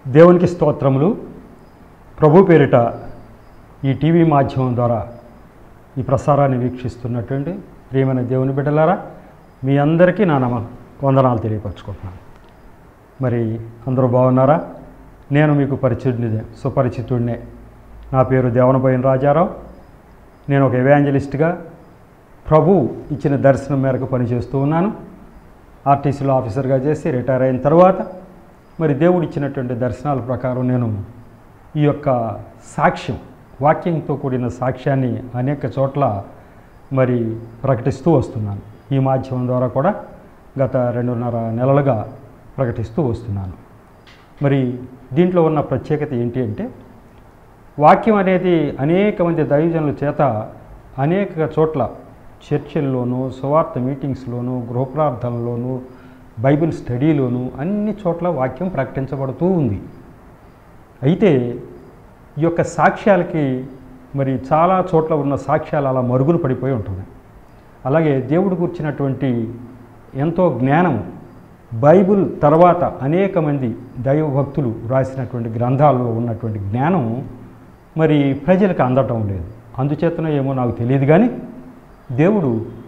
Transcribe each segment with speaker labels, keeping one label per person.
Speaker 1: దేవునికి స్తోత్రములు ప్రభు పేరిట ఈ టీవీ మాధ్యమం ద్వారా ఈ ప్రసారాన్ని వీక్షిస్తున్నటువంటి ప్రియమైన దేవుని బిడ్డలారా మీ అందరికీ నా నమ వందనాలు తెలియపరచుకుంటున్నాను మరి అందరూ బాగున్నారా నేను మీకు పరిచితుడినే సుపరిచితుడినే నా పేరు దేవనపోయిన రాజారావు నేను ఒక ఎవాంజలిస్ట్గా ప్రభు ఇచ్చిన దర్శనం మేరకు పనిచేస్తూ ఉన్నాను ఆర్టీసీలో ఆఫీసర్గా చేసి రిటైర్ అయిన తర్వాత మరి దేవుడు ఇచ్చినటువంటి దర్శనాల ప్రకారం నేను ఈ యొక్క సాక్ష్యం వాక్యంతో కూడిన సాక్ష్యాన్ని అనేక చోట్ల మరి ప్రకటిస్తూ వస్తున్నాను ఈ మాధ్యమం ద్వారా కూడా గత రెండున్నర నెలలుగా ప్రకటిస్తూ వస్తున్నాను మరి దీంట్లో ఉన్న ప్రత్యేకత ఏంటి అంటే వాక్యం అనేది అనేక మంది దైవజనుల చేత అనేక చోట్ల చర్చిల్లోనూ సువార్త మీటింగ్స్లోనూ గృహప్రార్థనలోనూ బైబిల్ స్టడీలోనూ అన్ని చోట్ల వాక్యం ప్రకటించబడుతూ ఉంది అయితే ఈ యొక్క సాక్ష్యాలకి మరి చాలా చోట్ల ఉన్న సాక్ష్యాలు అలా మరుగున పడిపోయి ఉంటుంది అలాగే దేవుడు కూర్చున్నటువంటి ఎంతో జ్ఞానం బైబిల్ తర్వాత అనేక మంది దైవ భక్తులు రాసినటువంటి గ్రంథాల్లో ఉన్నటువంటి జ్ఞానం మరి ప్రజలకు అందటం లేదు అందుచేతనో ఏమో నాకు తెలియదు కానీ దేవుడు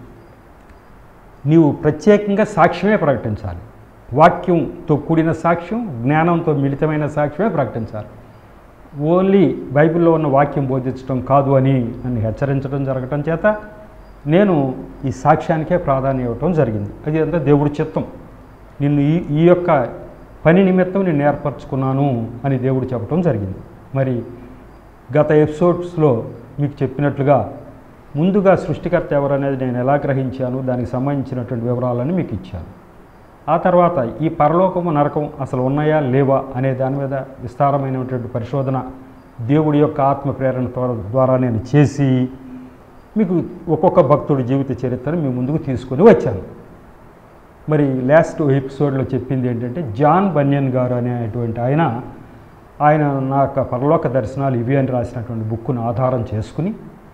Speaker 1: నీవు ప్రత్యేకంగా సాక్ష్యమే ప్రకటించాలి వాక్యంతో కూడిన సాక్ష్యం జ్ఞానంతో మిళితమైన సాక్ష్యమే ప్రకటించాలి ఓన్లీ బైబిల్లో ఉన్న వాక్యం బోధించడం కాదు అని నన్ను హెచ్చరించడం జరగటం చేత నేను ఈ సాక్ష్యానికే ప్రాధాన్యం ఇవ్వటం జరిగింది అది అంతా దేవుడి చిత్తం నిన్ను ఈ ఈ యొక్క పని నిమిత్తం నేను ఏర్పరచుకున్నాను అని దేవుడు చెప్పడం జరిగింది మరి గత ఎపిసోడ్స్లో మీకు చెప్పినట్లుగా ముందుగా సృష్టికర్త ఎవరనేది నేను ఎలా గ్రహించాను దానికి సంబంధించినటువంటి వివరాలను మీకు ఇచ్చాను ఆ తర్వాత ఈ పరలోకము నరకం అసలు ఉన్నాయా లేవా అనే దాని మీద విస్తారమైనటువంటి పరిశోధన దేవుడి యొక్క ఆత్మ ప్రేరణ ద్వా- ద్వారా నేను చేసి మీకు ఒక్కొక్క భక్తుడి జీవిత చరిత్రను మీ ముందుకు తీసుకొని వచ్చాను మరి లాస్ట్ ఎపిసోడ్లో చెప్పింది ఏంటంటే జాన్ బన్యన్ గారు అనేటువంటి ఆయన ఆయన నా యొక్క పరలోక దర్శనాలు ఇవి అని రాసినటువంటి బుక్కును ఆధారం చేసుకుని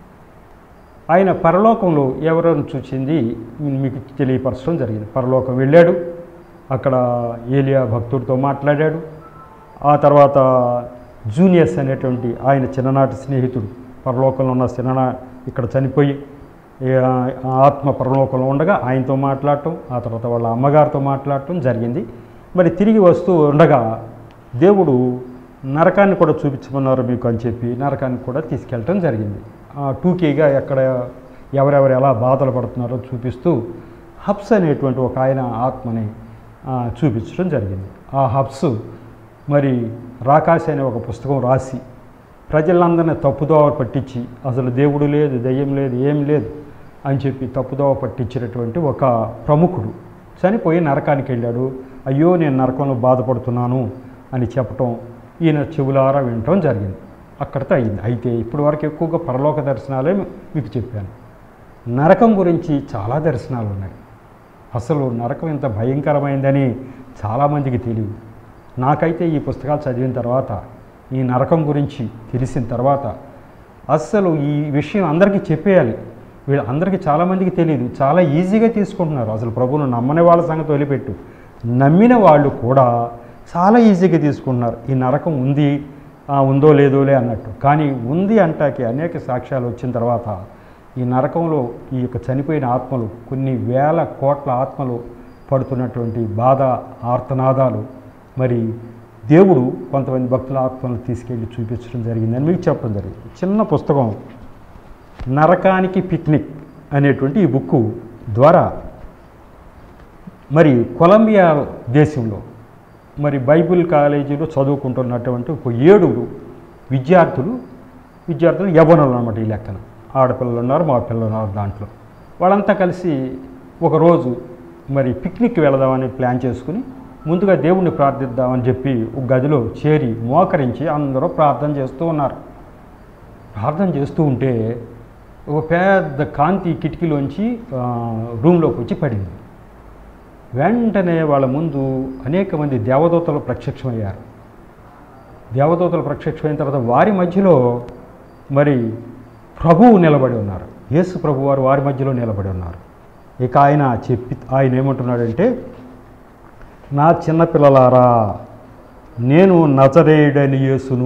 Speaker 1: ఆయన పరలోకంలో ఎవరెవరిని చూసింది మీకు తెలియపరచడం జరిగింది పరలోకం వెళ్ళాడు అక్కడ ఏలియా భక్తుడితో మాట్లాడాడు ఆ తర్వాత జూనియర్స్ అనేటువంటి ఆయన చిన్ననాటి స్నేహితుడు పరలోకంలో ఉన్న చిన్ననా ఇక్కడ చనిపోయి ఏ, ఆత్మ పరలోకంలో ఉండగా ఆయనతో మాట్లాడటం ఆ తర్వాత వాళ్ళ అమ్మగారితో మాట్లాడటం జరిగింది మరి తిరిగి వస్తూ ఉండగా దేవుడు నరకాన్ని కూడా చూపించమన్నారు మీకు అని చెప్పి నరకాన్ని కూడా తీసుకెళ్ళటం జరిగింది టూకీగా ఎక్కడ ఎవరెవరు ఎలా బాధలు పడుతున్నారో చూపిస్తూ హబ్స్ అనేటువంటి ఒక ఆయన ఆత్మని ఆ, చూపించడం జరిగింది ఆ హబ్స్ మరి రాకాసి అనే ఒక పుస్తకం రాసి ప్రజలందరినీ తప్పుదోవ పట్టించి అసలు దేవుడు లేదు దెయ్యం లేదు ఏం లేదు అని చెప్పి తప్పుదోవ పట్టించినటువంటి ఒక ప్రముఖుడు చనిపోయి నరకానికి వెళ్ళాడు అయ్యో నేను నరకంలో బాధపడుతున్నాను అని చెప్పటం ఈయన చెవులారా వినటం జరిగింది అక్కడితో అయింది అయితే ఇప్పటి వరకు ఎక్కువగా పరలోక దర్శనాలే మీకు చెప్పాను నరకం గురించి చాలా దర్శనాలు ఉన్నాయి అసలు నరకం ఇంత భయంకరమైందని చాలామందికి తెలియదు నాకైతే ఈ పుస్తకాలు చదివిన తర్వాత ఈ నరకం గురించి తెలిసిన తర్వాత అస్సలు ఈ విషయం అందరికీ చెప్పేయాలి వీళ్ళు అందరికీ చాలామందికి తెలియదు చాలా ఈజీగా తీసుకుంటున్నారు అసలు ప్రభువును నమ్మని వాళ్ళ సంగతి వదిలిపెట్టు నమ్మిన వాళ్ళు కూడా చాలా ఈజీగా తీసుకుంటున్నారు ఈ నరకం ఉంది ఆ, ఉందో లేదోలే అన్నట్టు కానీ ఉంది అంటాకి అనేక సాక్ష్యాలు వచ్చిన తర్వాత ఈ నరకంలో ఈ యొక్క చనిపోయిన ఆత్మలు కొన్ని వేల కోట్ల ఆత్మలు పడుతున్నటువంటి బాధ ఆర్తనాదాలు మరి దేవుడు కొంతమంది భక్తుల ఆత్మలను తీసుకెళ్ళి చూపించడం జరిగిందని మీకు చెప్పడం జరిగింది చిన్న పుస్తకం నరకానికి పిక్నిక్ అనేటువంటి ఈ బుక్కు ద్వారా మరి కొలంబియా దేశంలో మరి బైబిల్ కాలేజీలో చదువుకుంటున్నటువంటి ఒక ఏడుగురు విద్యార్థులు విద్యార్థులు యవ్వనులు అనమాట ఈ లెక్కన ఆడపిల్లలు ఉన్నారు మా పిల్లలు ఉన్నారు దాంట్లో వాళ్ళంతా కలిసి ఒకరోజు మరి పిక్నిక్ వెళదామని ప్లాన్ చేసుకుని ముందుగా దేవుణ్ణి ప్రార్థిద్దామని చెప్పి ఒక గదిలో చేరి మోకరించి అందరూ ప్రార్థన చేస్తూ ఉన్నారు ప్రార్థన చేస్తూ ఉంటే ఒక పెద్ద కాంతి కిటికీలోంచి ఆ, రూమ్లోకి వచ్చి పడింది వెంటనే వాళ్ళ ముందు అనేక మంది దేవదూతలు ప్రత్యక్షమయ్యారు దేవదూతలు ప్రత్యక్షమైన తర్వాత వారి మధ్యలో మరి ప్రభువు నిలబడి ఉన్నారు యేసు ప్రభు వారు వారి మధ్యలో నిలబడి ఉన్నారు ఇక ఆయన చెప్పి ఆయన ఏమంటున్నాడంటే నా చిన్నపిల్లలారా నేను నజరేయుడని యేసును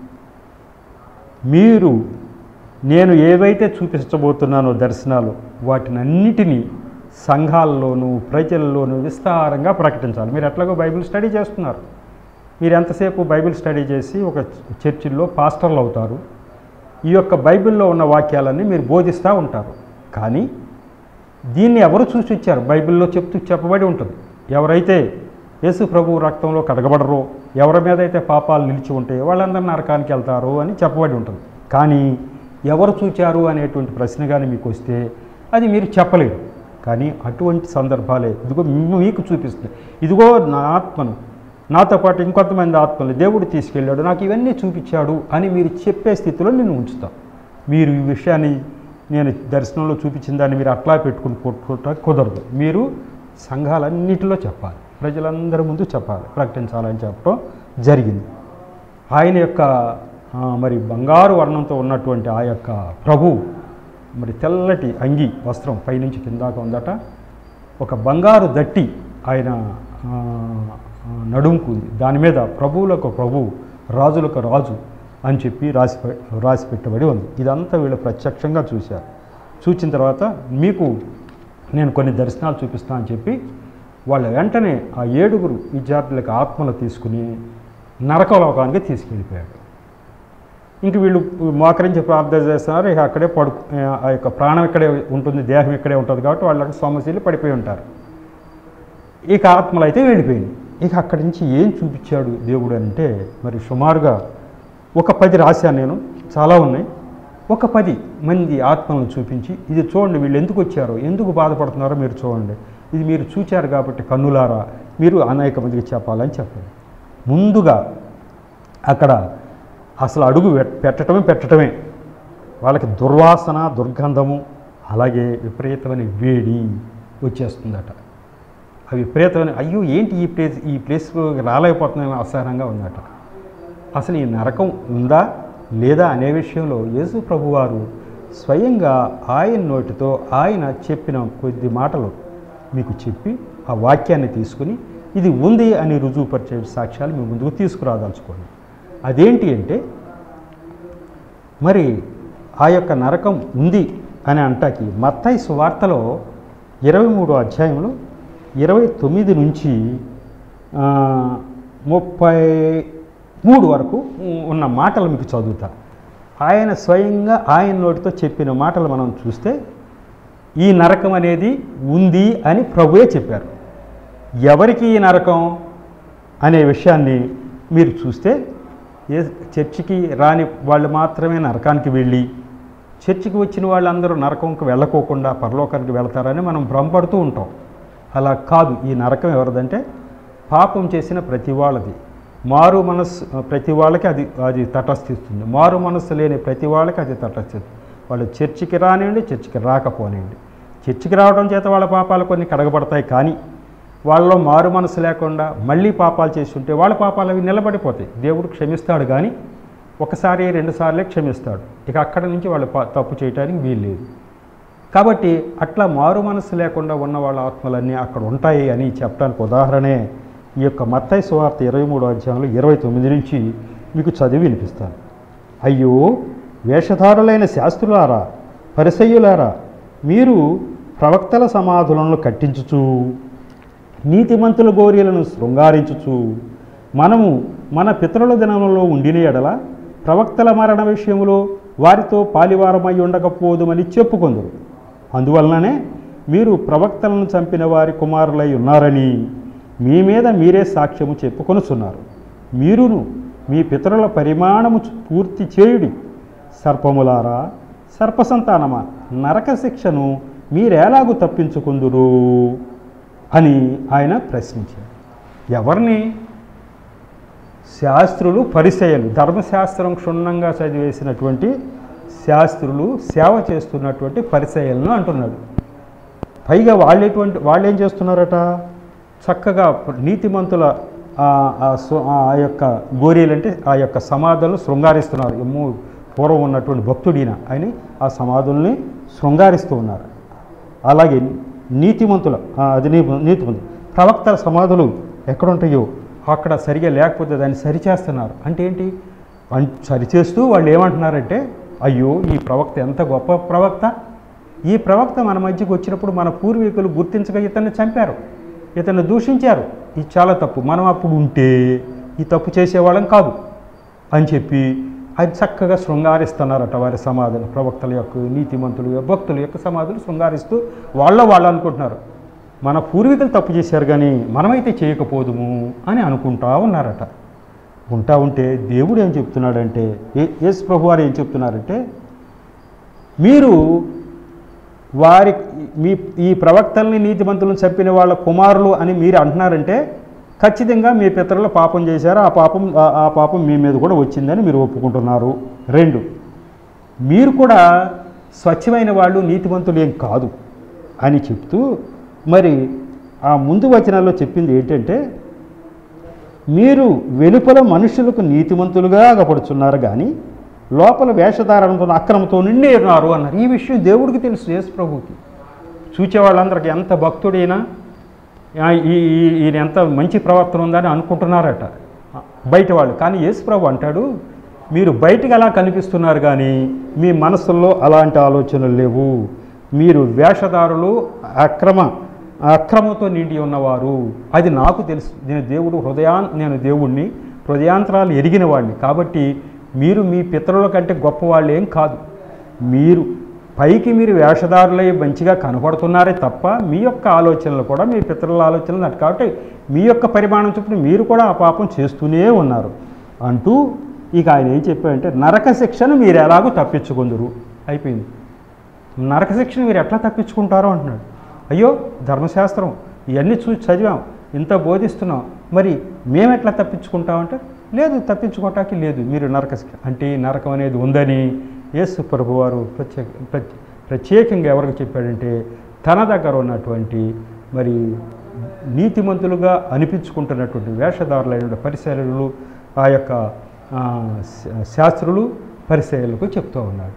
Speaker 1: మీరు నేను ఏవైతే చూపించబోతున్నానో దర్శనాలు వాటినన్నిటినీ సంఘాల్లోనూ ప్రజల్లోనూ విస్తారంగా ప్రకటించాలి మీరు ఎట్లాగో బైబిల్ స్టడీ చేస్తున్నారు మీరు ఎంతసేపు బైబిల్ స్టడీ చేసి ఒక చర్చిల్లో పాస్టర్లు అవుతారు ఈ యొక్క బైబిల్లో ఉన్న వాక్యాలన్నీ మీరు బోధిస్తూ ఉంటారు కానీ దీన్ని ఎవరు చూసి వచ్చారు బైబిల్లో చెప్తూ చెప్పబడి ఉంటుంది ఎవరైతే యేసు ప్రభు రక్తంలో కడగబడరో ఎవరి మీద అయితే పాపాలు నిలిచి ఉంటాయో వాళ్ళందరూ నరకానికి వెళ్తారు అని చెప్పబడి ఉంటుంది కానీ ఎవరు చూచారు అనేటువంటి ప్రశ్న కానీ మీకు వస్తే అది మీరు చెప్పలేరు కానీ అటువంటి సందర్భాలే ఇదిగో మీ- మీకు చూపిస్తుంది ఇదిగో నా ఆత్మను నాతో పాటు ఇంకొంతమంది ఆత్మలు దేవుడు తీసుకెళ్ళాడు నాకు ఇవన్నీ చూపించాడు అని మీరు చెప్పే స్థితిలో నేను ఉంచుతాను మీరు ఈ విషయాన్ని నేను దర్శనంలో చూపించిన దాన్ని మీరు అట్లా పెట్టుకుని కొట్టుకుంటా కుదరదు మీరు సంఘాలన్నిటిలో చెప్పాలి ప్రజలందరి ముందు చెప్పాలి ప్రకటించాలని చెప్పడం జరిగింది ఆయన యొక్క ఆ, మరి బంగారు వర్ణంతో ఉన్నటువంటి ఆ యొక్క ప్రభు మరి తెల్లటి అంగి వస్త్రం పైనుంచి కిందాక ఉందట ఒక బంగారు దట్టి ఆయన ఆ, ఆ, నడుముకు ఉంది దాని మీద ప్రభువులకు ప్రభు రాజులకు రాజు అని చెప్పి రాసి పె- రాసి పెట్టబడి ఉంది ఇదంతా వీళ్ళు ప్రత్యక్షంగా చూశారు చూసిన తర్వాత మీకు నేను కొన్ని దర్శనాలు చూపిస్తాను అని చెప్పి వాళ్ళ వెంటనే ఆ ఏడుగురు విద్యార్థులకు ఆత్మలు తీసుకుని నరకలోకానికి తీసుకెళ్ళిపోయాడు ఇంక వీళ్ళు మోకరించి ప్రార్థన చేస్తున్నారు ఇక అక్కడే పడు ఆ యొక్క ప్రాణం ఇక్కడే ఉంటుంది దేహం ఇక్కడే ఉంటుంది కాబట్టి వాళ్ళకి సొమ్మశీలు పడిపోయి ఉంటారు ఇక ఆత్మలు అయితే వెళ్ళిపోయింది ఇక అక్కడి నుంచి ఏం చూపించాడు దేవుడు అంటే మరి సుమారుగా ఒక పది రాశాను నేను చాలా ఉన్నాయి ఒక పది మంది ఆత్మలను చూపించి ఇది చూడండి వీళ్ళు ఎందుకు వచ్చారో ఎందుకు బాధపడుతున్నారో మీరు చూడండి ఇది మీరు చూచారు కాబట్టి కన్నులారా మీరు అనేక మందికి చెప్పాలని చెప్పండి ముందుగా అక్కడ అసలు అడుగు పెట్- పెట్టటమే పెట్టటమే వాళ్ళకి దుర్వాసన దుర్గంధము అలాగే విపరీతమైన వేడి వచ్చేస్తుందట ఆ విపరీతమైన అయ్యో ఏంటి ఈ ప్లేస్ ఈ ప్లేస్ రాలేకపోతున్నాం అసహనంగా ఉందట అసలు ఈ నరకం ఉందా లేదా అనే విషయంలో యేసు ప్రభువారు స్వయంగా ఆయన నోటితో ఆయన చెప్పిన కొద్ది మాటలు మీకు చెప్పి ఆ వాక్యాన్ని తీసుకుని ఇది ఉంది అని రుజువుపరిచే సాక్ష్యాలు మీ ముందుకు తీసుకురాదలుచుకోండి అదేంటి అంటే మరి ఆ యొక్క నరకం ఉంది అని అంటాకి మత్తయి సువార్తలో ఇరవై మూడో అధ్యాయంలో ఇరవై తొమ్మిది నుంచి ఆ, ముప్పై మూడు వరకు ఉన్న మాటలు మీకు చదువుతా ఆయన స్వయంగా ఆయన నోటితో చెప్పిన మాటలు మనం చూస్తే ఈ నరకం అనేది ఉంది అని ప్రభువే చెప్పారు ఎవరికి ఈ నరకం అనే విషయాన్ని మీరు చూస్తే ఏ చర్చికి రాని వాళ్ళు మాత్రమే నరకానికి వెళ్ళి చర్చికి వచ్చిన వాళ్ళందరూ నరకంకి వెళ్ళకోకుండా పరలోకానికి వెళ్తారని మనం భ్రమపడుతూ ఉంటాం అలా కాదు ఈ నరకం ఎవరిదంటే పాపం చేసిన ప్రతి వాళ్ళది మారు మనస్సు ప్రతి వాళ్ళకి అది అది తటస్థిస్తుంది మారు మనస్సు లేని ప్రతి వాళ్ళకి అది తటస్థిస్తుంది వాళ్ళు చర్చికి రానివ్వండి చర్చికి రాకపోనివ్వండి చర్చికి రావడం చేత వాళ్ళ పాపాలు కొన్ని కడగబడతాయి కానీ వాళ్ళలో మారు మనసు లేకుండా మళ్ళీ పాపాలు చేసి ఉంటే వాళ్ళ పాపాలు అవి నిలబడిపోతాయి దేవుడు క్షమిస్తాడు కానీ ఒకసారి రెండుసార్లే క్షమిస్తాడు ఇక అక్కడ నుంచి వాళ్ళు పా- తప్పు చేయడానికి వీలు లేదు కాబట్టి అట్లా మారు మనసు లేకుండా ఉన్న వాళ్ళ ఆత్మలన్నీ అక్కడ ఉంటాయి అని చెప్పడానికి ఉదాహరణే ఈ యొక్క మత్తయి సువార్త ఇరవై మూడో అధ్యాయంలో ఇరవై తొమ్మిది నుంచి మీకు చదివి వినిపిస్తాను అయ్యో వేషధారులైన శాస్త్రులారా పరిసయ్యులారా మీరు ప్రవక్తల సమాధులను కట్టించుచు నీతిమంతుల గోర్యలను శృంగారించుచు మనము మన పితరుల దినములో ఉండిన ఎడల ప్రవక్తల మరణ విషయములో వారితో పాలివారమై ఉండకపోదుమని చెప్పుకొందరు అందువలననే మీరు ప్రవక్తలను చంపిన వారి కుమారులై ఉన్నారని మీ మీద మీరే సాక్ష్యము చెప్పుకొనుచున్నారు మీరును మీ పితరుల పరిమాణము చు- పూర్తి చేయుడి సర్పములారా సర్పసంతానమా నరక శిక్షను మీరెలాగూ తప్పించుకుందురు అని ఆయన ప్రశ్నించారు ఎవరిని శాస్త్రులు పరిచయలు ధర్మశాస్త్రం క్షుణ్ణంగా చదివేసినటువంటి శాస్త్రులు సేవ చేస్తున్నటువంటి పరిచయలను అంటున్నాడు పైగా వాళ్ళు ఎటువంటి వాళ్ళు ఏం చేస్తున్నారట చక్కగా నీతిమంతుల ఆ- ఆ సు- ఆ యొక్క గోరీలు అంటే ఆ యొక్క సమాధులను శృంగారిస్తున్నారు ఎమ్మో పూర్వం ఉన్నటువంటి భక్తుడిన అని ఆ సమాధుల్ని శృంగారిస్తూ ఉన్నారు అలాగే నీతిమంతుల ఆ, అది నీ నీతిమంతులు ప్రవక్తల సమాధులు ఎక్కడుంటాయో అక్కడ సరిగా లేకపోతే దాన్ని సరిచేస్తున్నారు అంటే ఏంటి అన్- సరిచేస్తూ వాళ్ళు ఏమంటున్నారంటే అయ్యో ఈ ప్రవక్త ఎంత గొప్ప ప్రవక్త ఈ ప్రవక్త మన మధ్యకి వచ్చినప్పుడు మన పూర్వీకులు గుర్తించక ఇతన్ని చంపారు ఇతన్ని దూషించారు ఇది చాలా తప్పు మనం అప్పుడు ఉంటే ఈ తప్పు చేసేవాళ్ళం కాదు అని చెప్పి అది చక్కగా శృంగారిస్తున్నారట వారి సమాధులు ప్రవక్తల యొక్క నీతిమంతులు భక్తుల యొక్క సమాధులు శృంగారిస్తూ వాళ్ళ వాళ్ళు అనుకుంటున్నారు మన పూర్వీకులు తప్పు చేశారు కానీ మనమైతే చేయకపోదుము అని అనుకుంటా ఉన్నారట ఉంటా ఉంటే దేవుడు ఏం చెప్తున్నాడంటే ఏ- యేసు ప్రభు వారు ఏం చెప్తున్నారంటే మీరు వారి మీ ఈ ప్రవక్తల్ని నీతిమంతులను చంపిన వాళ్ళ కుమారులు అని మీరు అంటున్నారంటే ఖచ్చితంగా మీ పితరులు పాపం చేశారు ఆ పాపం ఆ- ఆ పాపం మీ మీద కూడా వచ్చిందని మీరు ఒప్పుకుంటున్నారు రెండు మీరు కూడా స్వచ్ఛమైన వాళ్ళు నీతిమంతులు ఏం కాదు అని చెప్తూ మరి ఆ ముందు వచనాల్లో చెప్పింది ఏంటంటే మీరు వెలుపల మనుషులకు నీతిమంతులుగా అగపడుచున్నారు కానీ లోపల వేషధారణతో అక్రమంతో నిండి ఉన్నారు అన్నారు ఈ విషయం దేవుడికి తెలుసు యేసు ప్రభుకి చూచే వాళ్ళందరికీ ఎంత భక్తుడైనా ఆ, ఈ ఈ- ఈయన ఎంత మంచి ప్రవర్తన ఉందని అనుకుంటున్నారట బయట వాళ్ళు కానీ యేసు ప్రభు అంటాడు మీరు బయటకు అలా కనిపిస్తున్నారు కానీ మీ మనసుల్లో అలాంటి ఆలోచనలు లేవు మీరు వేషధారులు అక్రమ అక్రమంతో నిండి ఉన్నవారు అది నాకు తెలుసు నేను దేవుడు హృదయా నేను దేవుణ్ణి హృదయాంతరాలు ఎరిగిన వాడిని కాబట్టి మీరు మీ పితరుల కంటే గొప్పవాళ్ళు ఏం కాదు మీరు పైకి మీరు వేషధారులై మంచిగా కనపడుతున్నారే తప్ప మీ యొక్క ఆలోచనలు కూడా మీ పితరుల ఆలోచనలు అటు కాబట్టి మీ యొక్క పరిమాణం చొప్పున మీరు కూడా ఆ పాపం చేస్తూనే ఉన్నారు అంటూ ఇక ఆయన ఏం చెప్పారంటే నరక శిక్షను మీరు ఎలాగో తప్పించుకుందరు అయిపోయింది నరక శిక్షను మీరు ఎట్లా తప్పించుకుంటారో అంటున్నాడు అయ్యో ధర్మశాస్త్రం ఇవన్నీ చూసి చదివాం ఇంత బోధిస్తున్నాం మరి మేము ఎట్లా తప్పించుకుంటామంటే లేదు తప్పించుకోవటానికి లేదు మీరు నరక శిక్ష అంటే ఈ నరకం అనేది ఉందని యేసు ప్రభు వారు ప్రత్యేక ప్రత్యే- ప్రత్యేకంగా ఎవరికి చెప్పాడంటే తన దగ్గర ఉన్నటువంటి మరి నీతిమంతులుగా అనిపించుకుంటున్నటువంటి వేషధారులైన పరిశీలనలు ఆ యొక్క ఆ, శా- శాస్త్రులు పరిశీలనలకు చెప్తూ ఉన్నాడు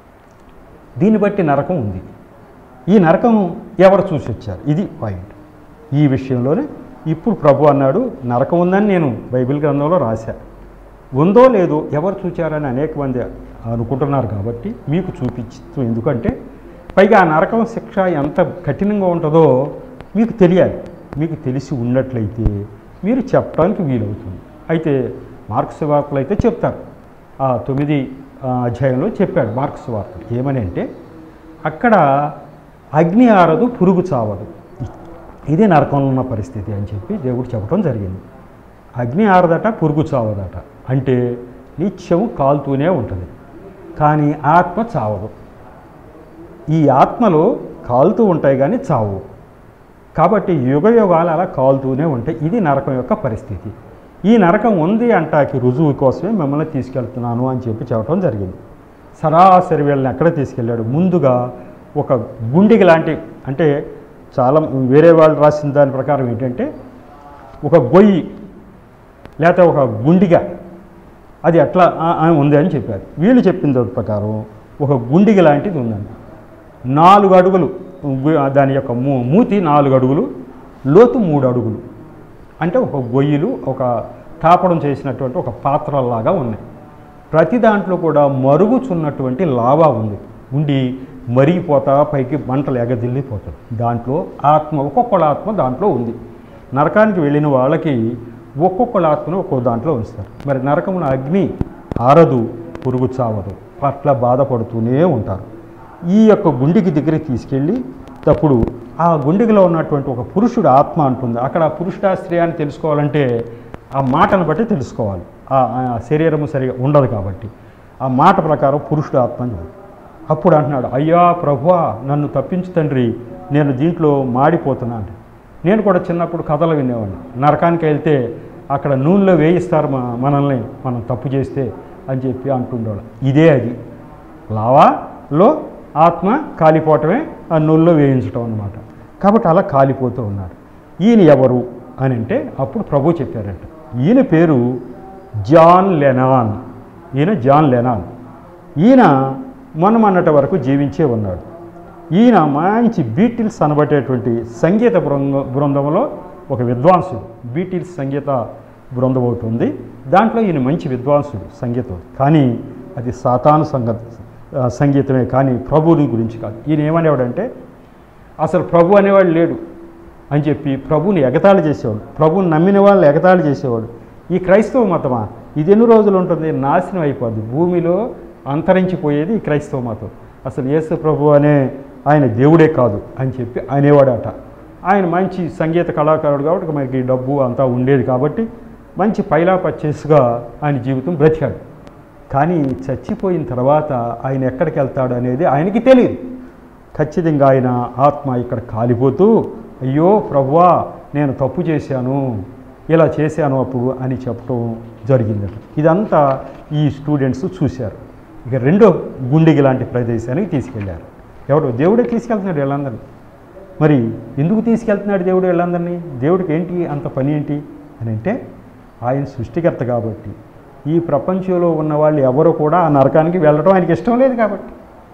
Speaker 1: దీన్ని బట్టి నరకం ఉంది ఈ నరకం ఎవరు చూసి వచ్చారు ఇది పాయింట్ ఈ విషయంలోనే ఇప్పుడు ప్రభు అన్నాడు నరకం ఉందని నేను బైబిల్ గ్రంథంలో రాశా ఉందో లేదో ఎవరు చూచారని అనేక మంది అనుకుంటున్నారు కాబట్టి మీకు చూపించు ఎందుకంటే పైగా ఆ నరకం శిక్ష ఎంత కఠినంగా ఉంటుందో మీకు తెలియాలి మీకు తెలిసి ఉన్నట్లయితే మీరు చెప్పడానికి వీలవుతుంది అయితే మార్క్స్ వార్తలు అయితే చెప్తారు ఆ తొమ్మిది ఆ, అధ్యాయంలో చెప్పాడు మార్క్స్ వార్తలు ఏమని అంటే అక్కడ అగ్ని ఆరదు పురుగు చావదు ఇది నరకంలో ఉన్న పరిస్థితి అని చెప్పి దేవుడు చెప్పడం జరిగింది అగ్ని ఆరదట పురుగు చావదట అంటే నిత్యం కాలుతూనే ఉంటుంది కానీ ఆత్మ చావదు ఈ ఆత్మలో కాలుతూ ఉంటాయి కానీ చావు కాబట్టి యుగ యుగాలు అలా కాలుతూనే ఉంటాయి ఇది నరకం యొక్క పరిస్థితి ఈ నరకం ఉంది అంటాకి రుజువు కోసమే మిమ్మల్ని తీసుకెళ్తున్నాను అని చెప్పి చెప్పడం జరిగింది సరాసరి వీళ్ళని ఎక్కడ తీసుకెళ్ళాడు ముందుగా ఒక గుండికి లాంటి అంటే చాలా వేరే వాళ్ళు రాసిన దాని ప్రకారం ఏంటంటే ఒక గొయ్యి లేకపోతే ఒక గుండిగా అది ఎట్లా ఆ, ఆ, ఉంది అని చెప్పారు వీళ్ళు చెప్పిన దాని ప్రకారం ఒక గుండిగ లాంటిది ఉందండి నాలుగు అడుగులు గు- దాని యొక్క మూ మూతి నాలుగు అడుగులు లోతు మూడు అడుగులు అంటే ఒక గొయ్యిలు ఒక తాపడం చేసినటువంటి ఒక పాత్రలాగా ఉన్నాయి ప్రతి దాంట్లో కూడా మరుగుచున్నటువంటి లావా ఉంది ఉండి మరిగిపోతా పైకి మంటలు ఎగదిల్లిపోతాడు దాంట్లో ఆత్మ ఒక్కొక్కళ్ళ ఆత్మ దాంట్లో ఉంది నరకానికి వెళ్ళిన వాళ్ళకి ఒక్కొక్కళ్ళ ఆత్మను ఒక్కో దాంట్లో ఉంచుతారు మరి నరకమున అగ్ని ఆరదు పురుగు చావదు అట్లా బాధపడుతూనే ఉంటారు ఈ యొక్క గుండికి దగ్గరికి తీసుకెళ్ళి తప్పుడు ఆ గుండిగలో ఉన్నటువంటి ఒక పురుషుడు ఆత్మ అంటుంది అక్కడ పురుషుడా స్త్రీ అని తెలుసుకోవాలంటే ఆ మాటను బట్టి తెలుసుకోవాలి ఆ ఆ శరీరము సరిగా ఉండదు కాబట్టి ఆ మాట ప్రకారం పురుషుడు ఆత్మ అని చెప్పాడు. అప్పుడు అంటున్నాడు అయ్యా ప్రభువా నన్ను తప్పించు తండ్రి నేను దీంట్లో మాడిపోతున్నాను నేను కూడా చిన్నప్పుడు కథలు వినేవాడిని నరకానికి వెళ్తే అక్కడ నూనెలో వేయిస్తారు మా మనల్ని మనం తప్పు చేస్తే అని చెప్పి అంటుండేవాడు ఇదే అది లావాలో ఆత్మ కాలిపోవటమే ఆ నూనెలో వేయించటం అన్నమాట కాబట్టి అలా కాలిపోతూ ఉన్నాడు ఈయన ఎవరు అని అంటే అప్పుడు ప్రభు చెప్పారంట ఈయన పేరు జాన్ లెనాన్ ఈయన జాన్ లెనాన్ ఈయన మనం అన్నటి వరకు జీవించే ఉన్నాడు ఈయన మంచి బీటిల్స్ అనబడేటువంటి సంగీత బృంద బృందంలో ఒక విద్వాంసుడు బీటిల్స్ సంగీత బృందం ఒకటి ఉంది దాంట్లో ఈయన మంచి విద్వాంసుడు సంగీతం కానీ అది సాతాను సంగ ఆ, సంగీతమే కానీ ప్రభువుని గురించి కాదు ఈయన ఏమనేవాడంటే అసలు ప్రభు అనేవాడు లేడు అని చెప్పి ప్రభుని ఎగతాళి చేసేవాడు ప్రభుని నమ్మిన వాళ్ళని ఎగతాళి చేసేవాడు ఈ క్రైస్తవ మతమా ఇది ఎన్ని రోజులు ఉంటుంది నాశనం అయిపోద్ది భూమిలో అంతరించిపోయేది ఈ క్రైస్తవ మతం అసలు యేసు ప్రభు అనే ఆయన దేవుడే కాదు అని చెప్పి అనేవాడట ఆయన మంచి సంగీత కళాకారుడు కాబట్టి మనకి డబ్బు అంతా ఉండేది కాబట్టి మంచి పైలా పచ్చేసుగా ఆయన జీవితం బ్రతికాడు కానీ చచ్చిపోయిన తర్వాత ఆయన ఎక్కడికి వెళ్తాడు అనేది ఆయనకి తెలియదు ఖచ్చితంగా ఆయన ఆత్మ ఇక్కడ కాలిపోతూ అయ్యో ప్రభువా నేను తప్పు చేశాను ఇలా చేశాను అప్పుడు అని చెప్పడం జరిగిందట ఇదంతా ఈ స్టూడెంట్స్ చూశారు ఇక రెండో గుండెకి లాంటి ప్రదేశానికి తీసుకెళ్లారు ఎవడు దేవుడే తీసుకెళ్తున్నాడు వీళ్ళందరినీ మరి ఎందుకు తీసుకెళ్తున్నాడు దేవుడు వీళ్ళందరినీ దేవుడికి ఏంటి అంత పని ఏంటి అని అంటే ఆయన సృష్టికర్త కాబట్టి ఈ ప్రపంచంలో ఉన్న వాళ్ళు ఎవరు కూడా ఆ నరకానికి వెళ్ళడం ఆయనకి ఇష్టం లేదు కాబట్టి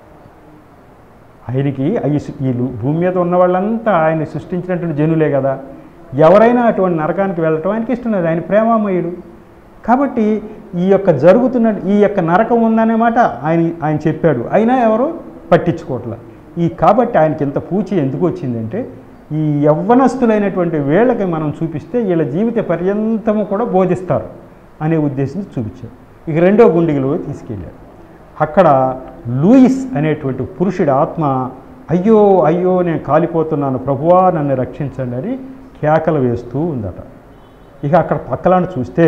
Speaker 1: ఆయనకి ఈ సు- ఈ లు- భూమి మీద ఉన్న వాళ్ళంతా ఆయన సృష్టించినటువంటి జనులే కదా ఎవరైనా అటువంటి నరకానికి వెళ్ళటం ఆయనకి ఇష్టం లేదు ఆయన ప్రేమామయుడు కాబట్టి ఈ యొక్క జరుగుతున్న ఈ యొక్క నరకం ఉందనే మాట ఆయన ఆయన చెప్పాడు అయినా ఎవరు పట్టించుకోవట్లే ఈ కాబట్టి ఆయనకి ఇంత పూచి ఎందుకు వచ్చిందంటే ఈ యవ్వనస్తులైనటువంటి వీళ్ళకి మనం చూపిస్తే వీళ్ళ జీవిత పర్యంతము కూడా బోధిస్తారు అనే ఉద్దేశంతో చూపించాడు ఇక రెండో గుండిగలో తీసుకెళ్ళాడు అక్కడ లూయిస్ అనేటువంటి పురుషుడి ఆత్మ అయ్యో అయ్యో నేను కాలిపోతున్నాను ప్రభువా నన్ను రక్షించండి అని కేకలు వేస్తూ ఉందట ఇక అక్కడ పక్కలాంటి చూస్తే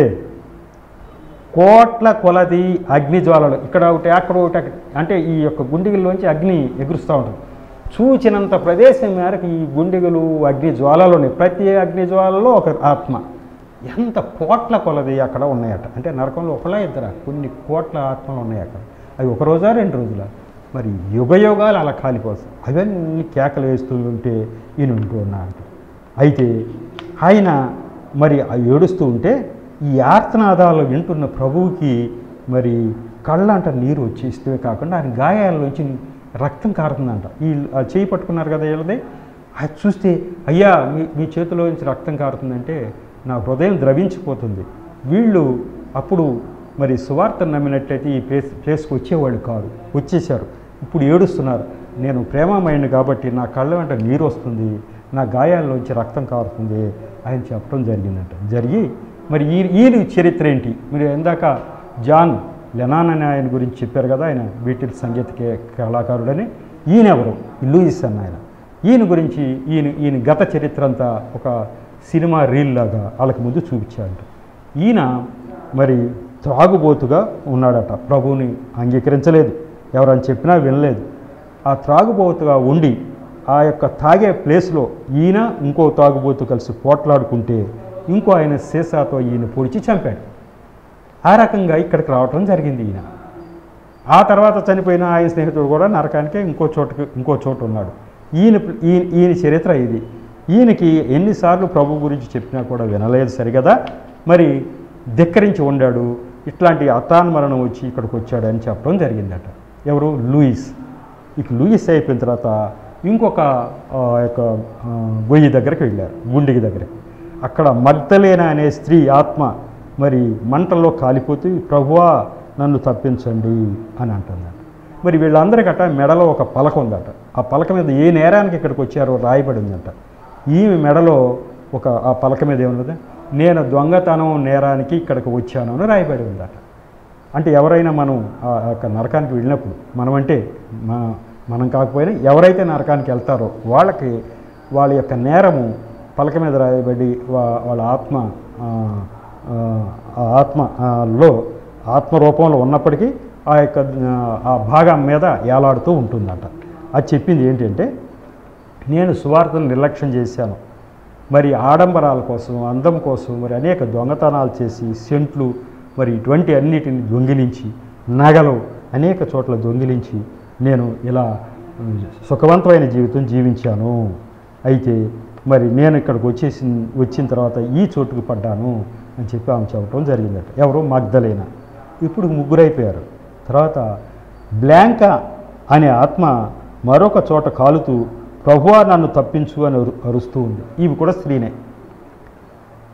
Speaker 1: కోట్ల కొలది అగ్నిజ్వాలలు ఇక్కడ ఒకటి అక్కడ ఒకటి అక్కడ- అంటే ఈ యొక్క గుండిగల్లోంచి అగ్ని ఎగురుస్తూ ఉంటుంది చూచినంత ప్రదేశం మేరకు ఈ గుండిగలు అగ్ని జ్వాలలు ఉన్నాయి ప్రతి అగ్ని జ్వాలలో ఒక ఆత్మ ఎంత కోట్ల కొలది అక్కడ ఉన్నాయట అంటే నరకంలో ఒకలా ఇద్దరా కొన్ని కోట్ల ఆత్మలు ఉన్నాయి అక్కడ అవి ఒక రోజా రెండు రోజుల మరి యుగయుగాలు అలా కాలిపోతాయి అవన్నీ కేకలు వేస్తూ ఉంటే ఈయన ఉంటూ ఉన్నాడు అయితే ఆయన మరి ఆ ఏడుస్తూ ఉంటే ఈ ఆర్తనాదాలు వింటున్న ప్రభువుకి మరి కళ్ళంట నీరు వచ్చేస్తే కాకుండా ఆయన గాయాల్లోంచి రక్తం కారుతుందంట ఈ ఆ చేయి పట్టుకున్నారు కదా వీళ్ళది అది చూస్తే అయ్యా మీ మీ చేతిలో నుంచి రక్తం కారుతుందంటే నా హృదయం ద్రవించిపోతుంది వీళ్ళు అప్పుడు మరి సువార్తను నమ్మినట్లయితే ఈ ప్లేస్ ప్లేస్కి వచ్చేవాళ్ళు కాదు వచ్చేసారు ఇప్పుడు ఏడుస్తున్నారు నేను ప్రేమమైంది కాబట్టి నా కళ్ళ వెంట నీరు వస్తుంది నా గాయాల్లోంచి రక్తం కారుతుంది ఆయన చెప్పడం జరిగిందంట జరిగి మరి ఈ ఈయన చరిత్ర ఏంటి మీరు ఇందాక జాన్ లెనాన్ అనే ఆయన గురించి చెప్పారు కదా ఆయన బీటిల్ సంగీత కే- కళాకారుడని ఈయన ఎవరు లూయిస్ అన్న ఆయన ఈయన గురించి ఈయన ఈయన గత చరిత్ర అంతా ఒక సినిమా రీల్ లాగా వాళ్ళకి ముందు చూపించాడంట ఈయన మరి త్రాగుబోతుగా ఉన్నాడట ప్రభువుని అంగీకరించలేదు ఎవరని చెప్పినా వినలేదు ఆ త్రాగుబోతుగా ఉండి ఆ యొక్క తాగే ప్లేస్లో ఈయన ఇంకో తాగుబోతు కలిసి పోట్లాడుకుంటే ఇంకో ఆయన సీసాతో ఈయన పొడిచి చంపాడు ఆ రకంగా ఇక్కడికి రావటం జరిగింది ఈయన ఆ తర్వాత చనిపోయిన ఆయన స్నేహితుడు కూడా నరకానికి ఇంకో చోటుకి ఇంకో చోటు ఉన్నాడు ఈయన ఈయన ఈయన చరిత్ర ఇది ఈయనకి ఎన్నిసార్లు ప్రభు గురించి చెప్పినా కూడా వినలేదు సరిగదా మరి ధిక్కరించి ఉండాడు ఇట్లాంటి అతాన్మరణం వచ్చి ఇక్కడికి వచ్చాడు అని చెప్పడం జరిగిందట ఎవరు లూయిస్ ఇక లూయిస్ అయిపోయిన తర్వాత ఇంకొక ఆ, యొక్క ఆ, గొయ్యి దగ్గరికి వెళ్ళారు గుండికి దగ్గర అక్కడ మగ్ధలేన అనే స్త్రీ ఆత్మ మరి మంటల్లో కాలిపోతూ ప్రభువా నన్ను తప్పించండి అని అంటుందట మరి వీళ్ళందరికట మెడలో ఒక పలక ఉందట ఆ పలక మీద ఏ నేరానికి ఇక్కడికి వచ్చారో రాయబడి ఉందట ఈమె మెడలో ఒక ఆ పలక మీద ఏమున్నది నేను దొంగతనం నేరానికి ఇక్కడికి వచ్చాను అని రాయబడి ఉందట అంటే ఎవరైనా మనం ఆ యొక్క నరకానికి వెళ్ళినప్పుడు మనం అంటే మా మనం కాకపోయినా ఎవరైతే నరకానికి వెళ్తారో వాళ్ళకి వాళ్ళ యొక్క నేరము పలక మీద రాయబడి వా- వాళ్ళ ఆత్మ ఆ, ఆ, ఆ ఆత్మ ఆ, లో ఆత్మ రూపంలో ఉన్నప్పటికీ ఆ యొక్క ఆ, ఆ భాగం మీద ఏలాడుతూ ఉంటుందట అది చెప్పింది ఏంటంటే నేను సువార్తను నిర్లక్ష్యం చేశాను మరి ఆడంబరాల కోసం అందం కోసం మరి అనేక దొంగతనాలు చేసి సెంట్లు మరి ఇటువంటి అన్నిటిని దొంగిలించి నగలు అనేక చోట్ల దొంగిలించి నేను ఇలా ఉమ్, సుఖవంతమైన జీవితం జీవించాను అయితే మరి నేను ఇక్కడికి వచ్చేసి వచ్చిన తర్వాత ఈ చోటుకు పడ్డాను అని చెప్పి ఆమె చెప్పడం జరిగిందట ఎవరు మగ్ధలేన ఇప్పుడు ముగ్గురు అయిపోయారు తర్వాత బ్లాంకా అనే ఆత్మ మరొక చోట కాలుతూ ప్రభువా నన్ను తప్పించు అని అరు- అరుస్తూ ఉంది ఇవి కూడా స్త్రీనే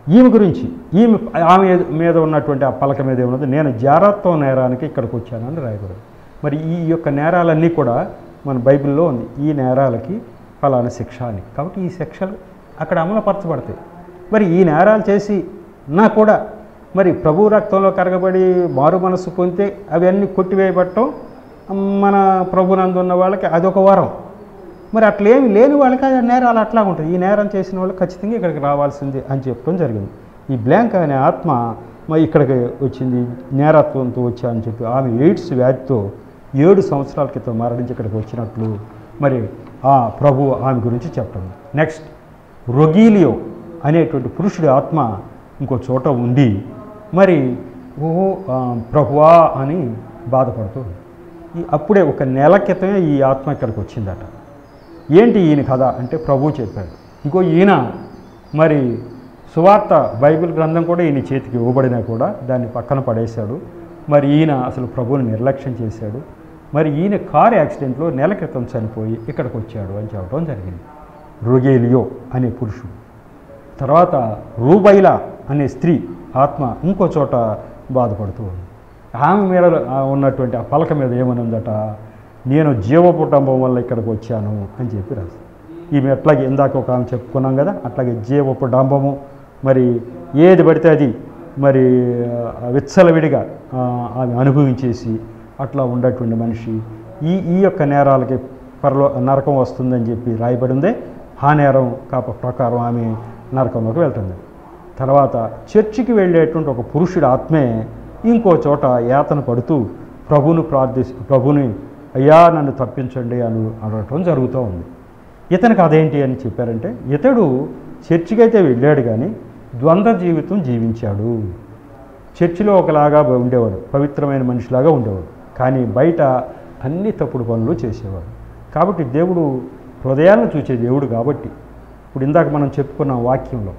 Speaker 1: ఈమె గురించి ఈమె ఆమె మీద ఉన్నటువంటి ఆ పలక మీద ఏమున్నది నేను జారత్వం నేరానికి ఇక్కడికి వచ్చానని రాయబడింది మరి ఈ యొక్క నేరాలన్నీ కూడా మన బైబిల్లో ఉంది ఈ నేరాలకి ఫలానా శిక్ష అని కాబట్టి ఈ శిక్షలు అక్కడ అమలుపరచబడతాయి మరి ఈ నేరాలు చేసి నా కూడా మరి ప్రభు రక్తంలో కరగబడి మారు మనసు పొందితే అవన్నీ కొట్టివేయబట్టం మన ప్రభునందు ఉన్న వాళ్ళకి అదొక వరం మరి అట్లేమి లేని వాళ్ళకి ఆ నేరాలు అట్లా ఉంటుంది ఈ నేరం చేసిన వాళ్ళు ఖచ్చితంగా ఇక్కడికి రావాల్సింది అని చెప్పడం జరిగింది ఈ బ్లాంక్ అనే ఆత్మ మరి ఇక్కడికి వచ్చింది నేరత్వంతో వచ్చా అని చెప్పి ఆమె ఎయిడ్స్ వ్యాధితో ఏడు సంవత్సరాల క్రితం మరణించి ఇక్కడికి వచ్చినట్లు మరి ఆ ప్రభు ఆమె గురించి చెప్పడం నెక్స్ట్ రొగీలియో అనేటువంటి పురుషుడి ఆత్మ ఇంకో చోట ఉండి మరి ఓ ఆ, ప్రభువా అని బాధపడుతూ ఉంది. ఈ అప్పుడే ఒక నెల క్రితమే ఈ ఆత్మ ఇక్కడికి వచ్చిందట ఏంటి ఈయన కథ అంటే ప్రభు చెప్పాడు ఇంకో ఈయన మరి సువార్త బైబిల్ గ్రంథం కూడా ఈయన చేతికి ఇవ్వబడినా కూడా దాన్ని పక్కన పడేశాడు మరి ఈయన అసలు ప్రభువుని నిర్లక్ష్యం చేశాడు మరి ఈయన కారు యాక్సిడెంట్లో నెల క్రితం చనిపోయి ఇక్కడికి వచ్చాడు అని చెప్పడం జరిగింది రొగేలియో అనే పురుషుడు తర్వాత రూబైలా అనే స్త్రీ ఆత్మ ఇంకో చోట బాధపడుతూ ఉంది ఆమె మీద ఆ ఉన్నటువంటి ఆ పలక మీద ఏమని ఉందట నేను జీవపుటంబం వల్ల ఇక్కడికి వచ్చాను అని చెప్పి రాసి ఈమె అట్లాగే ఇందాక ఒక ఆమె చెప్పుకున్నాం కదా అట్లాగే జీవపు డంబము మరి ఏది పడితే అది మరి ఆ, విచ్చలవిడిగా ఆ, ఆమె అనుభవించేసి అట్లా ఉండేటువంటి మనిషి ఈ ఈ యొక్క నేరాలకి పరలో నరకం వస్తుందని చెప్పి రాయబడిందే ఆ నేరం కాప ప్రకారం ఆమె నరకంలోకి వెళ్తుంది తర్వాత చర్చికి వెళ్ళేటువంటి ఒక పురుషుడి ఆత్మే ఇంకో చోట యాతన పడుతూ ప్రభుని ప్రార్థి ప్రభుని అయ్యా నన్ను తప్పించండి అని అడగటం జరుగుతూ ఉంది ఇతనికి అదేంటి అని చెప్పారంటే ఇతడు చర్చికి అయితే వెళ్ళాడు కానీ ద్వంద్వ జీవితం జీవించాడు చర్చిలో ఒకలాగా ఉండేవాడు పవిత్రమైన మనిషిలాగా ఉండేవాడు కానీ బయట అన్ని తప్పుడు పనులు చేసేవాడు కాబట్టి దేవుడు హృదయాలను చూసే దేవుడు కాబట్టి ఇప్పుడు ఇందాక మనం చెప్పుకున్న వాక్యంలో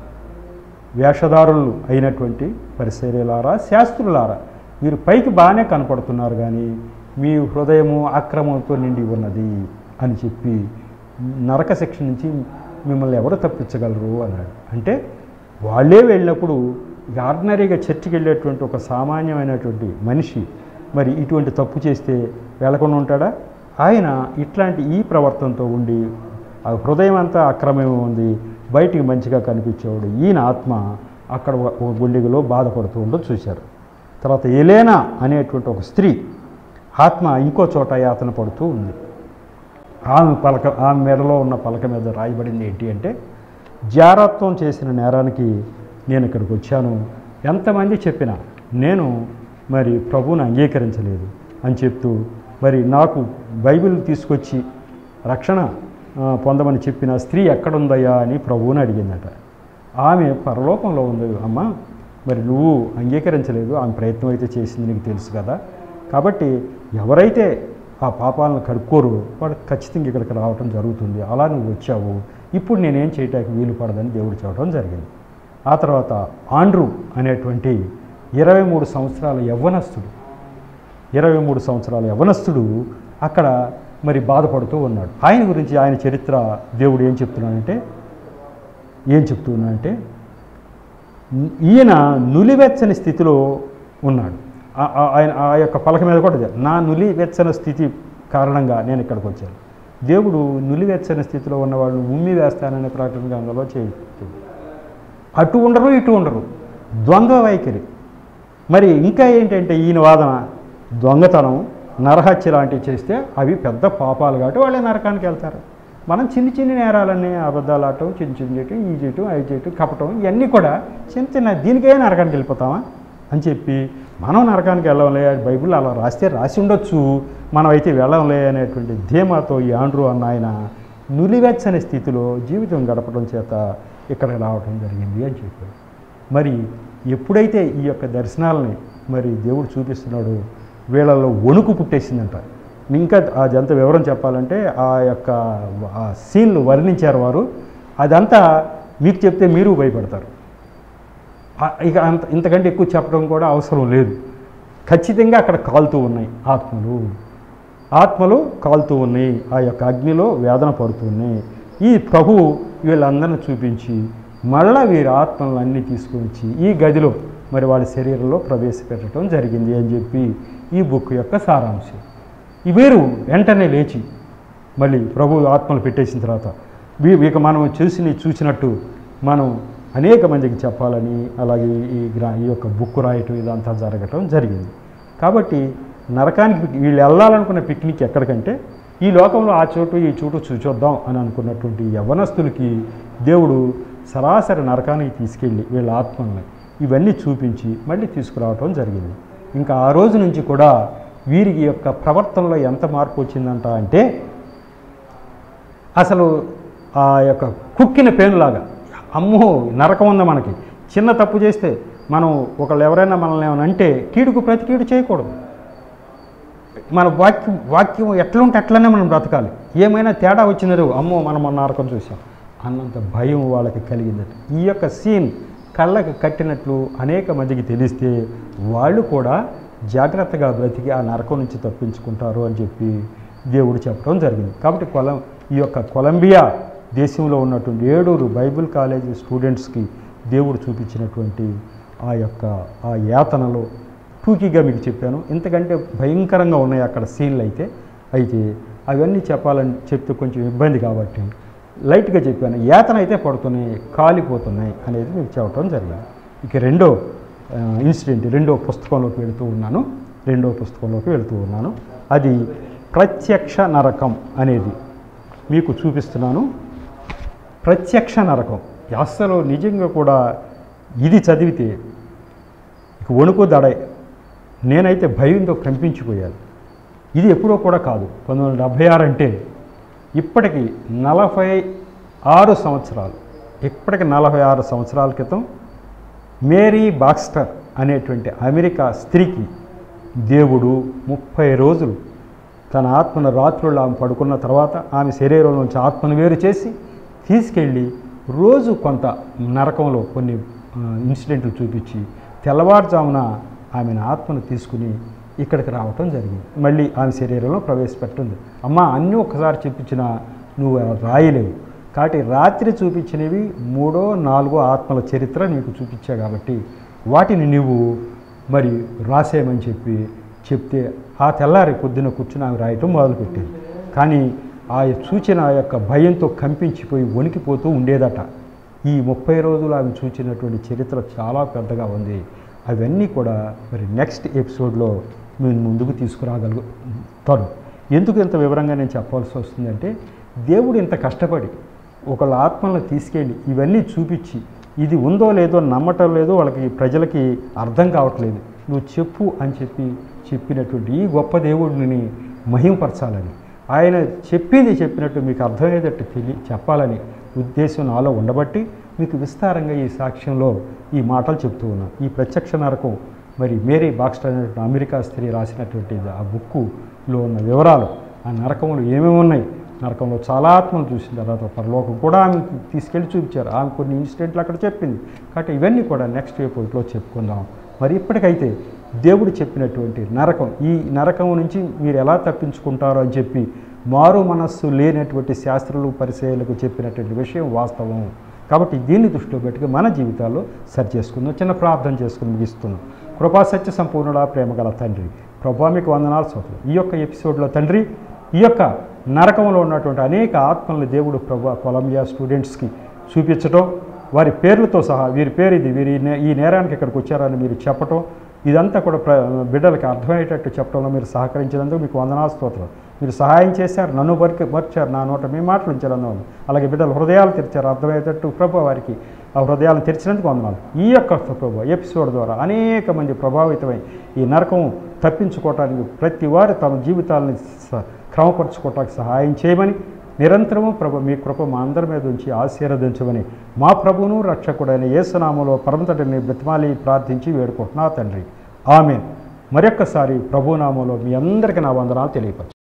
Speaker 1: వేషధారులు అయినటువంటి పరిశైలారా శాస్త్రులారా మీరు పైకి బాగానే కనపడుతున్నారు కానీ మీ హృదయము అక్రమంతో నిండి ఉన్నది అని చెప్పి నరక శిక్ష నుంచి మిమ్మల్ని ఎవరు తప్పించగలరు అన్నాడు అంటే వాళ్ళే వెళ్ళినప్పుడు ఆర్డినరీగా చర్చికి వెళ్ళేటువంటి ఒక సామాన్యమైనటువంటి మనిషి మరి ఇటువంటి తప్పు చేస్తే వెళ్లకుండా ఉంటాడా ఆయన ఇట్లాంటి ఈ ప్రవర్తనతో ఉండి ఆ హృదయం అంతా అక్రమమే ఉంది బయటికి మంచిగా కనిపించేవాడు ఈయన ఆత్మ అక్కడ ఒక ఒక గుండెలో బాధపడుతూ ఉండడం చూశారు తర్వాత ఎలేనా అనేటువంటి ఒక స్త్రీ ఆత్మ ఇంకో చోట యాతన పడుతూ ఉంది ఆమె పలక ఆమె మెడలో ఉన్న పలక మీద రాయబడింది ఏంటి అంటే జారత్వం చేసిన నేరానికి నేను ఇక్కడికి వచ్చాను ఎంతమంది చెప్పినా నేను మరి ప్రభువుని అంగీకరించలేదు అని చెప్తూ మరి నాకు బైబిల్ తీసుకొచ్చి రక్షణ ఆ, పొందమని చెప్పిన స్త్రీ ఎక్కడుందయ్యా అని ప్రభువుని అడిగిందట ఆమె పరలోకంలో ఉంది అమ్మ మరి నువ్వు అంగీకరించలేదు ఆమె ప్రయత్నం అయితే చేసింది నీకు తెలుసు కదా కాబట్టి ఎవరైతే ఆ పాపాలను కడుక్కోరు వాడు ఖచ్చితంగా ఇక్కడికి రావటం జరుగుతుంది అలా నువ్వు వచ్చావు ఇప్పుడు నేనేం చేయటానికి వీలు పడదని దేవుడు చెప్పడం జరిగింది ఆ తర్వాత ఆండ్రూ అనేటువంటి ఇరవై మూడు సంవత్సరాల యవ్వనస్తుడు ఇరవై మూడు సంవత్సరాల యవనస్తుడు అక్కడ మరి బాధపడుతూ ఉన్నాడు ఆయన గురించి ఆయన చరిత్ర దేవుడు ఏం చెప్తున్నాడంటే ఏం చెప్తున్నాడంటే ఈయన నులివెచ్చని స్థితిలో ఉన్నాడు ఆ- ఆ- ఆయన ఆ యొక్క పలక మీద కూడా ఉంది. నా నులివెచ్చని స్థితి కారణంగా నేను ఇక్కడికి వచ్చాను దేవుడు నులివెచ్చని స్థితిలో ఉన్నవాళ్ళు ఉమ్మి వేస్తాననే ప్రకటన గ్రంథంలో చేస్తుంది అటు ఉండరు ఇటు ఉండరు ద్వంద్వ వైఖరి మరి ఇంకా ఏంటంటే ఈయన వాదన దొంగతనం నరహత్య లాంటివి చేస్తే అవి పెద్ద పాపాలు కాబట్టి వాళ్ళే నరకానికి వెళ్తారు మనం చిన్న చిన్న నేరాలన్నీ అబద్ధాలు ఆడటం చిన్న చిన్న చేయటం ఈ చేయటం అవి చేయటం కప్పటం ఇవన్నీ కూడా చిన్న చిన్న దీనికే నరకానికి వెళ్ళిపోతామా అని చెప్పి మనం నరకానికి వెళ్ళంలే బైబిల్ అలా రాస్తే రాసి ఉండొచ్చు మనం అయితే వెళ్ళంలే అనేటువంటి ధీమాతో ఈ ఆండ్రూ అన్న ఆయన నులివెచ్చని స్థితిలో జీవితం గడపడం చేత ఇక్కడ రావటం జరిగింది అని చెప్పాడు మరి ఎప్పుడైతే ఈ యొక్క దర్శనాలని మరి దేవుడు చూపిస్తున్నాడో వీళ్ళలో వణుకు పుట్టేసిందంట ఇంకా అదంతా వివరం చెప్పాలంటే ఆ యొక్క ఆ సీన్లు వర్ణించారు వారు అదంతా మీకు చెప్తే మీరు భయపడతారు ఆ- ఇక అంత ఇంతకంటే ఎక్కువ చెప్పడం కూడా అవసరం లేదు ఖచ్చితంగా అక్కడ కాలుతూ ఉన్నాయి ఆత్మలు ఆత్మలు కాలుతూ ఉన్నాయి ఆ యొక్క అగ్నిలో వేదన పడుతూ ఉన్నాయి ఈ ప్రభు వీళ్ళందరిని చూపించి మళ్ళా వీరి ఆత్మలను అన్నీ తీసుకొని వచ్చి ఈ గదిలో మరి వాళ్ళ శరీరంలో ప్రవేశపెట్టడం జరిగింది అని చెప్పి ఈ బుక్ యొక్క సారాంశం ఈ వీరు వెంటనే లేచి మళ్ళీ ప్రభు ఆత్మలు పెట్టేసిన తర్వాత వీ ఇక మనం చూసి చూసినట్టు మనం అనేక మందికి చెప్పాలని అలాగే ఈ గ్రా ఈ యొక్క బుక్ రాయటం ఇదంతా జరగటం జరిగింది కాబట్టి నరకానికి పిక్- వీళ్ళు వెళ్ళాలనుకున్న పిక్నిక్ ఎక్కడికంటే ఈ లోకంలో ఆ చోటు ఈ చోటు చూచొద్దాం అని అనుకున్నటువంటి యవనస్తులకి దేవుడు సరాసరి నరకానికి తీసుకెళ్ళి వీళ్ళ ఆత్మల్ని ఇవన్నీ చూపించి మళ్ళీ తీసుకురావటం జరిగింది ఇంకా ఆ రోజు నుంచి కూడా వీరికి యొక్క ప్రవర్తనలో ఎంత మార్పు వచ్చిందంట అంటే అసలు ఆ యొక్క కుక్కిన పేనులాగా అమ్మో నరకం ఉంది మనకి చిన్న తప్పు చేస్తే మనం ఒకళ్ళు ఎవరైనా మనల్ని ఏమైనా అంటే కీడుకు ప్రతి కీడు చేయకూడదు మన వాక్యం వాక్యం ఎట్లా ఉంటే అట్లనే మనం బ్రతకాలి ఏమైనా తేడా వచ్చినదో అమ్మో మనం మన నరకం చూసాం అన్నంత భయం వాళ్ళకి కలిగిందట ఈ యొక్క సీన్ కళ్ళకి కట్టినట్లు అనేక మందికి తెలిస్తే వాళ్ళు కూడా జాగ్రత్తగా బ్రతికి ఆ నరకం నుంచి తప్పించుకుంటారు అని చెప్పి దేవుడు చెప్పడం జరిగింది కాబట్టి కొలం ఈ యొక్క కొలంబియా దేశంలో ఉన్నటువంటి ఏడూరు బైబిల్ కాలేజీ స్టూడెంట్స్కి దేవుడు చూపించినటువంటి ఆ యొక్క ఆ యాతనలో టూకీగా మీకు చెప్పాను ఇంతకంటే భయంకరంగా ఉన్నాయి అక్కడ సీన్లు అయితే అయితే అవన్నీ చెప్పాలని చెప్తే కొంచెం ఇబ్బంది కాబట్టి లైట్గా చెప్పాను యాతన అయితే పడుతున్నాయి కాలిపోతున్నాయి అనేది మీకు చెప్పడం జరిగింది ఇక రెండో ఆ, ఇన్సిడెంట్ రెండో పుస్తకంలోకి వెళుతూ ఉన్నాను రెండో పుస్తకంలోకి వెళుతూ ఉన్నాను అది ప్రత్యక్ష నరకం అనేది మీకు చూపిస్తున్నాను ప్రత్యక్ష నరకం అస్సలు నిజంగా కూడా ఇది చదివితే ఇక వణుకు దడే నేనైతే భయంతో కంపించిపోయాను ఇది ఎప్పుడో కూడా కాదు పంతొమ్మిది వందల డెబ్భై ఆరు అంటే ఇప్పటికి నలభై ఆరు సంవత్సరాలు ఇప్పటికి నలభై ఆరు సంవత్సరాల క్రితం మేరీ బాక్స్టర్ అనేటువంటి అమెరికా స్త్రీకి దేవుడు ముప్పై రోజులు తన ఆత్మను రాత్రులు ఆమె పడుకున్న తర్వాత ఆమె శరీరం నుంచి ఆత్మను వేరు చేసి తీసుకెళ్ళి రోజు కొంత నరకంలో కొన్ని ఆ, ఇన్సిడెంట్లు చూపించి తెల్లవారుజామున ఆమెను ఆత్మను తీసుకుని ఇక్కడికి రావటం జరిగింది మళ్ళీ ఆమె శరీరంలో ప్రవేశపెట్టింది అమ్మ అన్నీ ఒక్కసారి చెప్పించినా నువ్వు రాయలేవు కాబట్టి రాత్రి చూపించినవి మూడో నాలుగో ఆత్మల చరిత్ర నీకు చూపించా కాబట్టి వాటిని నువ్వు మరి రాసేయమని చెప్పి చెప్తే ఆ తెల్లారి పొద్దున కూర్చుని ఆమె రాయటం మొదలుపెట్టింది కానీ ఆ సూచన యొక్క భయంతో కంపించిపోయి వణికిపోతూ ఉండేదట ఈ ముప్పై రోజులు ఆమె చూచినటువంటి చరిత్ర చాలా పెద్దగా ఉంది అవన్నీ కూడా మరి నెక్స్ట్ ఎపిసోడ్లో మేము ముందుకు తీసుకురాగలుగుతాను ఎందుకు ఇంత వివరంగా నేను చెప్పాల్సి వస్తుందంటే దేవుడు ఇంత కష్టపడి ఒకళ్ళ ఆత్మలను తీసుకెళ్ళి ఇవన్నీ చూపించి ఇది ఉందో లేదో నమ్మటం లేదో వాళ్ళకి ప్రజలకి అర్థం కావట్లేదు నువ్వు చెప్పు అని చెప్పి చెప్పినటువంటి ఈ గొప్ప దేవుడిని మహింపరచాలని ఆయన చెప్పింది చెప్పినట్టు మీకు అర్థమయ్యేటట్టు తెలియ చెప్పాలని ఉద్దేశం నాలో ఉండబట్టి మీకు విస్తారంగా ఈ సాక్ష్యంలో ఈ మాటలు చెప్తూ ఉన్నాను ఈ ప్రత్యక్ష నరకం మరి మేరీ బాక్స్టర్ అనేటువంటి అమెరికా స్త్రీ రాసినటువంటి ఆ బుక్కులో ఉన్న వివరాలు ఆ నరకంలో ఏమేమి ఉన్నాయి నరకంలో చాలా ఆత్మలు చూసిన తర్వాత పరలోకం కూడా ఆమె తీసుకెళ్ళి చూపించారు ఆమె కొన్ని ఇన్సిడెంట్లు అక్కడ చెప్పింది కాబట్టి ఇవన్నీ కూడా నెక్స్ట్ ఎపిసోడ్లో చెప్పుకుందాం మరి ఇప్పటికైతే దేవుడు చెప్పినటువంటి నరకం ఈ నరకం నుంచి మీరు ఎలా తప్పించుకుంటారో అని చెప్పి మారు మనస్సు లేనటువంటి శాస్త్రులు పరిచయాలకు చెప్పినటువంటి విషయం వాస్తవం కాబట్టి దీన్ని దృష్టిలో పెట్టుకుని మన జీవితాల్లో సరి చేసుకుందాం చిన్న ప్రార్థన చేసుకుని ముగిస్తున్నాం కృపా సత్య సంపూర్ణుడా ప్రేమ గల తండ్రి ప్రభా మీకు వందనాలు సోదరు ఈ యొక్క ఎపిసోడ్లో తండ్రి ఈ యొక్క నరకంలో ఉన్నటువంటి అనేక ఆత్మలను దేవుడు ప్రభా కొలంబియా స్టూడెంట్స్కి చూపించటం వారి పేర్లతో సహా వీరి పేరు ఇది వీరి ఈ నే- ఈ నేరానికి ఇక్కడికి వచ్చారని మీరు చెప్పటం ఇదంతా కూడా ప్ర బిడ్డలకి అర్థమయ్యేటట్టు చెప్పడంలో మీరు సహకరించినందుకు మీకు వందనాలు స్తోత్రం మీరు సహాయం చేశారు నన్ను బరికి మర్చారు నా నోట మీ మాటలు ఉంచారు అన్నవాళ్ళు అలాగే బిడ్డలు హృదయాలు తెరిచారు అర్థమయ్యేటట్టు ప్రభు వారికి ఆ హృదయాలను తెరిచినందుకు వందనాలు ఈ యొక్క ప్రభు ఎపిసోడ్ ద్వారా అనేక మంది ప్రభావితమై ఈ నరకం తప్పించుకోవటానికి ప్రతి వారు తమ జీవితాలను స- క్రమపరచుకోవటానికి సహాయం చేయమని నిరంతరము ప్రభు మీ కృప మా అందరి మీద ఉంచి ఆశీర్వదించమని మా ప్రభువును రక్షకుడైన యేసునామలో పరమతటిని బ్రతిమాలి ప్రార్థించి వేడుకుంటున్నా తండ్రి ఆమె మరొక్కసారి ప్రభునామంలో మీ అందరికీ నా వందనాలు తెలియపరచు